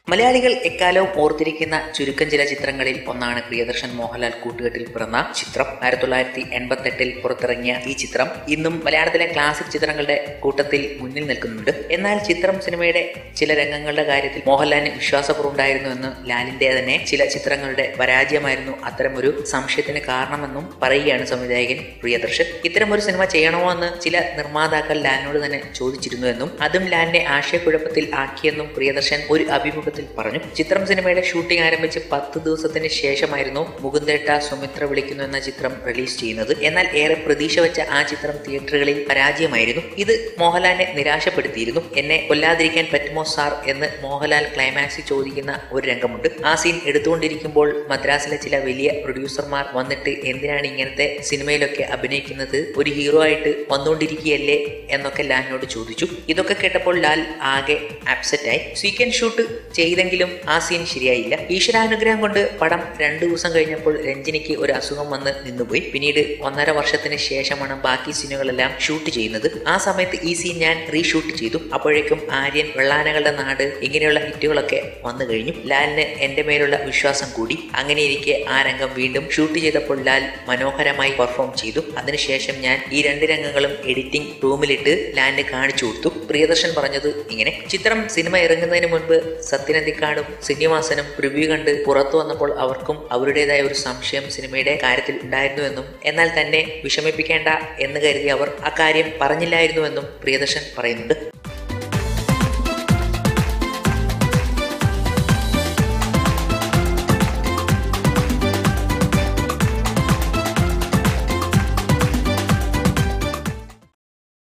മലയാളികൾ എക്കാലവും ഓർത്തിരിക്കുന്ന ചുരുക്കം ചില ചിത്രങ്ങളിൽ ഒന്നാണ് പ്രിയദർശൻ മോഹൻലാൽ കൂട്ടുകെട്ടിൽ പിറന്ന ചിത്രം ആയിരത്തി തൊള്ളായിരത്തി എൺപത്തെട്ടിൽ പുറത്തിറങ്ങിയ ഈ ചിത്രം ഇന്നും മലയാളത്തിലെ ക്ലാസിക് ചിത്രങ്ങളുടെ കൂട്ടത്തിൽ മുന്നിൽ നിൽക്കുന്നുണ്ട് എന്നാൽ ചിത്രം സിനിമയുടെ ചില രംഗങ്ങളുടെ കാര്യത്തിൽ മോഹൻലാലിന് വിശ്വാസക്കുറവുണ്ടായിരുന്നു എന്ന് ലാലിന്റെ തന്നെ ചില ചിത്രങ്ങളുടെ പരാജയമായിരുന്നു അത്തരമൊരു സംശയത്തിന് കാരണമെന്നും പറയുകയാണ് സംവിധായകൻ പ്രിയദർശൻ ഇത്തരം ഒരു സിനിമ ചെയ്യണമോ എന്ന് ചില നിർമ്മാതാക്കൾ ലാലിനോട് തന്നെ ചോദിച്ചിരുന്നു എന്നും അതും ലാലിനെ ആശയക്കുഴപ്പത്തിൽ ആക്കിയെന്നും പ്രിയദർശൻ ഒരു അഭിമുഖത്തിൽ പറഞ്ഞു ചിത്രം സിനിമയുടെ ഷൂട്ടിംഗ് ആരംഭിച്ച് പത്ത് ദിവസത്തിന് ശേഷമായിരുന്നു മുകുന്ദേട്ട സുമിത്ര വിളിക്കുന്നു എന്ന ചിത്രം റിലീസ് ചെയ്യുന്നത് എന്നാൽ ഏറെ പ്രതീക്ഷ വെച്ച ആ ചിത്രം തിയേറ്ററുകളിൽ പരാജയമായിരുന്നു ഇത് മോഹൻലാലിനെ നിരാശപ്പെടുത്തിയിരുന്നു എന്നെ കൊല്ലാതിരിക്കാൻ പറ്റുമോ സാർ എന്ന് മോഹൻലാൽ ക്ലൈമാക്സിൽ ചോദിക്കുന്ന ഒരു രംഗമുണ്ട് ആ സീൻ എടുത്തുകൊണ്ടിരിക്കുമ്പോൾ മദ്രാസിലെ ചില വലിയ പ്രൊഡ്യൂസർമാർ വന്നിട്ട് എന്തിനാണ് ഇങ്ങനത്തെ സിനിമയിലൊക്കെ അഭിനയിക്കുന്നത് ഒരു ഹീറോ ആയിട്ട് വന്നുകൊണ്ടിരിക്കുകയല്ലേ എന്നൊക്കെ ലാലിനോട് ചോദിച്ചു ഇതൊക്കെ കേട്ടപ്പോൾ ലാൽ ആകെ അപ്സെറ്റ് ആയി സീക്വൻസ് ഷൂട്ട് ചെയ്തെങ്കിലും ആ സീൻ ശരിയായില്ല ഈശ്വരാനുഗ്രഹം കൊണ്ട് പടം രണ്ടു ദിവസം കഴിഞ്ഞപ്പോൾ രഞ്ജിനിക്ക് ഒരു അസുഖം വന്ന് നിന്നുപോയി പിന്നീട് ഒന്നര വർഷത്തിന് ശേഷമാണ് ബാക്കി സീനുകളെല്ലാം ഷൂട്ട് ചെയ്യുന്നത് ആ സമയത്ത് ഈ സീൻ ഞാൻ റീഷൂട്ട് ചെയ്തു അപ്പോഴേക്കും ആര്യൻ വെള്ളാനകളുടെ നാട് ഇങ്ങനെയുള്ള ഹിറ്റുകളൊക്കെ വന്നു കഴിഞ്ഞു ലാലിന് എന്റെ മേലുള്ള വിശ്വാസം കൂടി അങ്ങനെ ഇരിക്കെ ആ രംഗം വീണ്ടും ഷൂട്ട് ചെയ്തപ്പോൾ ലാൽ മനോഹരമായി പെർഫോം ചെയ്തു അതിനുശേഷം ഞാൻ ഈ രണ്ട് രംഗങ്ങളും എഡിറ്റിംഗ് റൂമിലിട്ട് ലാലിന് കാണിച്ചു കൊടുത്തു പ്രിയദർശൻ പറഞ്ഞത് ഇങ്ങനെ ചിത്രം സിനിമ ഇറങ്ങുന്നതിന് മുൻപ് സത്യനന്ദിക്കാടും ശ്രീനിവാസനും റിവ്യൂ കണ്ട് പുറത്തു വന്നപ്പോൾ അവർക്കും അവരുടേതായ ഒരു സംശയം സിനിമയുടെ കാര്യത്തിൽ ഉണ്ടായിരുന്നുവെന്നും എന്നാൽ തന്നെ വിഷമിപ്പിക്കേണ്ട എന്ന് കരുതി അവർ അക്കാര്യം പറഞ്ഞില്ലായിരുന്നുവെന്നും പ്രിയദർശൻ പറയുന്നുണ്ട്